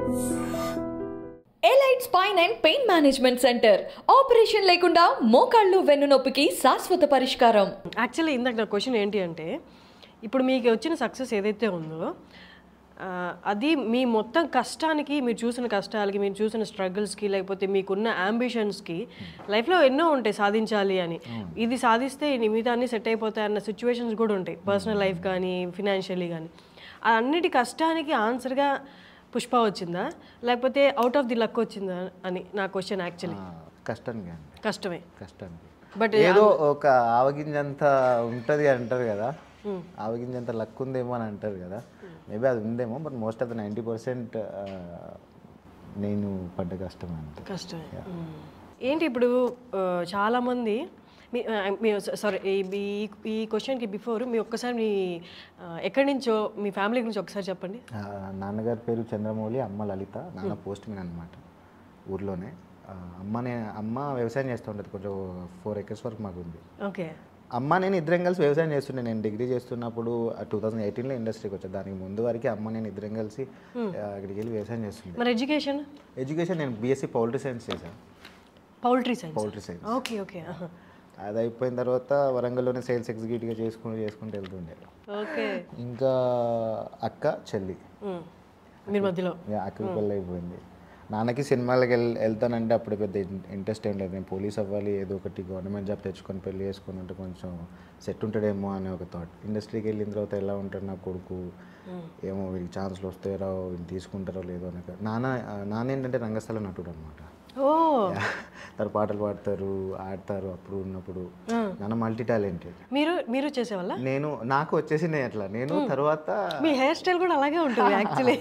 Elite spine and pain management centre operation లేకుండా మోకాళ్ళు వెన్నునొప్పికి శాశ్వత పరిష్కారం యాక్చువల్లీ ఇందాక నా క్వశ్చన్ ఏంటి అంటే ఇప్పుడు మీకు వచ్చిన సక్సెస్ ఏదైతే ఉందో ఆ, అది మీ మొత్తం కష్టానికి మీరు చూసిన కష్టాలకి మీరు చూసిన స్ట్రగుల్స్కి లేకపోతే మీకున్న అంబిషన్స్కి లైఫ్లో ఎన్నో ఉంటాయి సాధించాలి అని ఇది సాధిస్తే ఈ మిగతా అన్ని సెట్ అయిపోతాయి అన్న సిచ్యువేషన్స్ కూడా ఉంటాయి పర్సనల్ లైఫ్ కానీ ఫినాన్షియలీ కానీ ఆ అన్నిటి కష్టానికి ఆన్సర్గా పుష్ప వచ్చిందా లేకపోతే అవుట్ ఆఫ్ ది లక్ వచ్చిందా అని నా క్వశ్చన్ యాక్చువల్లీ ఆ, కష్టంగా అండి కష్టమే కష్టానికి బట్ ఏదో ఒక ఆవగింజంత ఉంటది అంటారు కదా ఆవగింజంత లక్ ఉందేమో అని అంటారు కదా మేబీ అది ఉందేమో but most of the ninety percent నేను పడ్డ కష్టం అంతే కష్టమే మ్మ్. ఏంటి ఇప్పుడు ఆ, చాలామంది మీ ఆ, మీ సారీ ఈ ఈ క్వశ్చన్కి బిఫోర్ మీ ఒక్కసారి మీ ఆ, ఎక్కడి నుంచో మీ ఫ్యామిలీ గురించి ఒకసారి చెప్పండి ఆ, నాన్నగారి పేరు చంద్రమౌళి అమ్మ లలిత నాన్న పోస్ట్ మ్యాన్ అనమాట ఊర్లోనే ఆ, అమ్మ నే అమ్మ వ్యవసాయం చేస్తూ ఉంటుంది కొంచెం ఫోర్ ఎకర్స్ వరకు మాకు ఉంది ఓకే అమ్మ నేను ఇద్దరం కలిసి వ్యవసాయం చేస్తుండే నేను డిగ్రీ చేస్తున్నప్పుడు టూ థౌజండ్ ఎయిటీన్లో ఇండస్ట్రీకి వచ్చాను దానికి ముందు వరకు అమ్మ నేను ఇద్దరం కలిసి ఆ, అక్కడికి వెళ్ళి వ్యవసాయం చేస్తుండే మరి ఎడ్యుకేషన్ ఎడ్యుకేషన్ నేను బీఎస్సీ పౌల్ట్రీ సైన్స్ చేశాను poultry science poultry science okay okay అది అయిపోయిన తర్వాత వరంగల్లోనే సేల్స్ ఎగ్జిక్యూటివ్గా చేసుకుంటూ చేసుకుంటూ వెళ్తుండే ఓకే ఇంకా అక్క చెల్లి మీరు మధ్యలో ఇక అక్కడికి పెళ్ళి అయిపోయింది నాన్నకి సినిమాలకు వెళ్ వెళ్తానంటే అప్పుడు పెద్ద ఇంట్రెస్ట్ ఏం లేదు నేను పోలీస్ అవ్వాలి ఏదో ఒకటి గవర్నమెంట్ జాబ్ తెచ్చుకొని పెళ్లి చేసుకొని ఉంటే కొంచెం సెట్ ఉంటాడేమో అనే ఒక థాట్ ఇండస్ట్రీకి వెళ్ళిన తర్వాత ఎలా ఉంటాడు నా కొడుకు ఏమో వీళ్ళకి ఛాన్స్లు వస్తాయో రావో వీళ్ళు తీసుకుంటారో లేదో అని నాన్న నాన్న ఏంటంటే రంగస్థల నటుడు అనమాట ఓ తను పాటలు పాడతారు ఆడతారు అప్పుడు ఉన్నప్పుడు నాన్న మల్టీ టాలెంటెడ్ మీరు మీరు చేసేవాళ్ళ నేను నాకు వచ్చేసినాయి అట్లా నేను తర్వాత మీ హెయిర్ స్టైల్ కూడా అలాగే ఉంటుంది యాక్చువల్లీ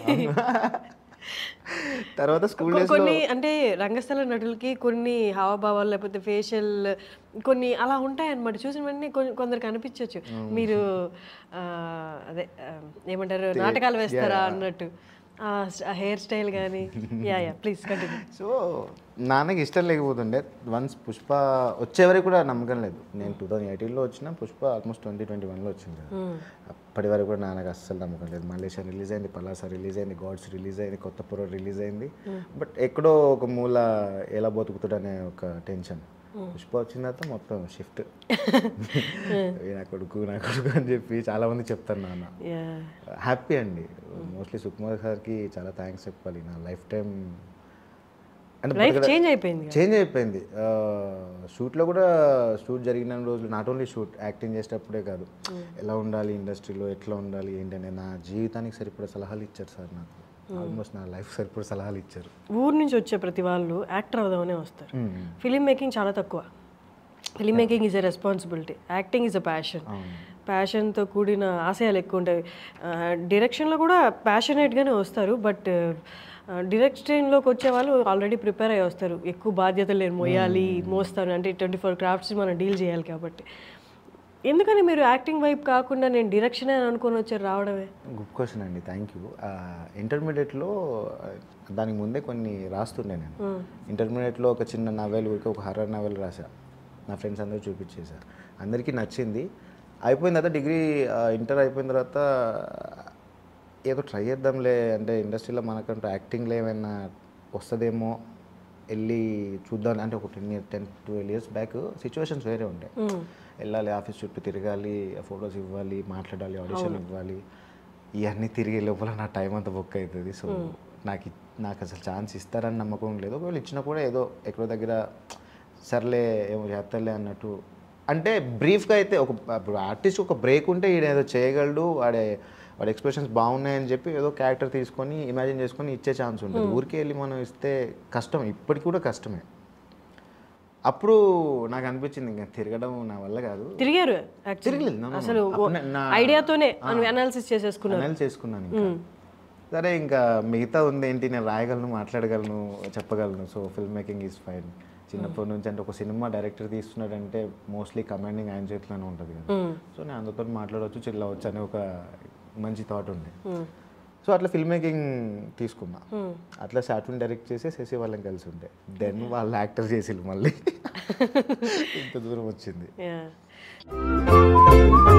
తర్వాత స్కూల్ డేస్ కొన్ని అంటే రంగస్థల నటులకి కొన్ని హావభావాలు లేకపోతే ఫేషియల్ కొన్ని అలా ఉంటాయి అనమాట చూసిన వెంటనే కొన్ని కొందరికి అనిపించవచ్చు మీరు ఆ, అదే ఆ, ఏమంటారు నాటకాలు వేస్తారా అన్నట్టు ఆ హెయిర్ స్టైల్ కానీ yeah yeah please continue so నాన్నకి ఇష్టం లేకపోతుండే వన్స్ పుష్ప వచ్చే వరకు కూడా నమ్మకం లేదు నేను టూ థౌజండ్ ఎయిటీన్లో వచ్చిన పుష్ప ఆల్మోస్ట్ ట్వంటీ ట్వంటీ వన్లో వచ్చింది కదా. అప్పటి వరకు కూడా నాన్నకి అస్సలు నమ్మకం లేదు మలేషియా రిలీజ్ అయింది పలాస రిలీజ్ అయింది గాడ్స్ రిలీజ్ అయింది కొత్త పొర రిలీజ్ అయింది బట్ ఎక్కడో ఒక మూల ఎలా బతుకుతాడనే ఒక టెన్షన్ పుష్ప వచ్చిన తర్వాత మొత్తం షిఫ్ట్ నా కొడుకు నా కొడుకు అని చెప్పి చాలా మంది చెప్తారు నాన్న యా హ్యాపీ అండి మోస్ట్లీ సుకుమార్ సార్కి చాలా థ్యాంక్స్ చెప్పాలి నా లైఫ్ టైం లైఫ్ చేంజ్ అయిపోయింది చేంజ్ అయిపోయింది షూట్లో కూడా షూట్ జరిగిన రోజులు నాట్ ఓన్లీ షూట్ యాక్టింగ్ చేసేటప్పుడే కాదు ఎలా ఉండాలి ఇండస్ట్రీలో ఎట్లా ఉండాలి ఏంటనే నా జీవితానికి సరిపడే సలహాలు ఇచ్చారు సార్ నాకు ఆల్మోస్ట్ నా లైఫ్ సరిపడే సలహాలు ఇచ్చారు ఊరు నుంచి వచ్చే ప్రతి వాళ్ళు యాక్టర్ అవుదామనే వస్తారు ఫిలిం మేకింగ్ చాలా తక్కువ film making is a responsibility acting is a passion ప్యాషన్తో కూడిన ఆశయాలు ఎక్కువ ఉంటాయి డైరెక్షన్లో కూడా ప్యాషనేట్గానే వస్తారు బట్ డైరెక్షన్లోకి వచ్చే వాళ్ళు ఆల్రెడీ ప్రిపేర్ అయ్యి వస్తారు ఎక్కువ బాధ్యతలు నేను మోయాలి మోస్తాను అంటే ట్వంటీ ఫోర్ క్రాఫ్ట్స్ మనం డీల్ చేయాలి కాబట్టి ఎందుకని మీరు యాక్టింగ్ వైపు కాకుండా నేను డైరెక్షన్ అని అనుకొని వచ్చారు రావడమే గుడ్ క్వశ్చన్ అండి థ్యాంక్ యూ ఇంటర్మీడియట్లో దానికి ముందే కొన్ని రాస్తుండే నేను ఇంటర్మీడియట్లో ఒక చిన్న నవెల్ ఊరికే ఒక హర్రర్ నవెల్ రాసా నా ఫ్రెండ్స్ అందరూ చూపించేసా అందరికీ నచ్చింది అయిపోయిన తర్వాత డిగ్రీ ఇంటర్ అయిపోయిన తర్వాత ఏదో ట్రై చేద్దాంలే అంటే ఇండస్ట్రీలో మనకంటూ యాక్టింగ్లో ఏమైనా వస్తుందేమో వెళ్ళి చూద్దాం అంటే ఒక ten year ten twelve years back situations వేరే ఉంటాయి వెళ్ళాలి ఆఫీస్ చుట్టూ తిరగాలి ఫొటోస్ ఇవ్వాలి మాట్లాడాలి ఆడిషన్ ఇవ్వాలి ఇవన్నీ తిరిగే లోపల నా టైం అంతా బుక్ అవుతుంది సో నాకు ఇ- నాకు అసలు ఛాన్స్ ఇస్తారని నమ్మకం లేదు ఒకవేళ ఇచ్చినా కూడా ఏదో ఎక్కడో దగ్గర సర్లే ఏమో చేస్తాలే అన్నట్టు అంటే బ్రీఫ్గా అయితే ఒక ఇప్పుడు ఆర్టిస్ట్ ఒక బ్రేక్ ఉంటే ఈయన ఏదో చేయగలడు వాడే వాడి ఎక్స్ప్రెషన్స్ బాగున్నాయని చెప్పి ఏదో క్యారెక్టర్ తీసుకొని ఇమాజిన్ చేసుకొని ఇచ్చే ఛాన్స్ ఉంటుంది ఊరికే వెళ్ళి మనం ఇస్తే కష్టం ఇప్పటికి కూడా కష్టమే అప్పుడు నాకు అనిపించింది ఇంకా తిరగడం నా వల్ల కాదు తిరిగారు actually. తిరగలేదు, no, no, no. అసలు అప్పుడు నే- నా- ఐడియాతోనే అనాలిసిస్ చేసేసుకున్నారు అనల్ చేసుకున్నాను ఇంకా సరే ఇంకా మిగతా ఉంది ఏంటి నేను రాయగలను మాట్లాడగలను చెప్పగలను so film making is fine చిన్నప్పటి నుంచి అంటే ఒక సినిమా డైరెక్టర్ తీస్తున్నాడంటే మోస్ట్లీ కమాండింగ్ ఆయన చేతిలోనే ఉంటుంది కదా సో నేను అందరితో మాట్లాడవచ్చు చిల్లవచ్చు అనే ఒక మంచి థాట్ ఉండే సో అట్లా ఫిల్మ్ మేకింగ్ తీసుకున్నా అట్లా షార్ట్ డైరెక్ట్ చేసి శశి వాళ్ళని కలిసి ఉంటే దెన్ వాళ్ళు యాక్టర్ చేసి మళ్ళీ ఇంత దూరం వచ్చింది Yeah.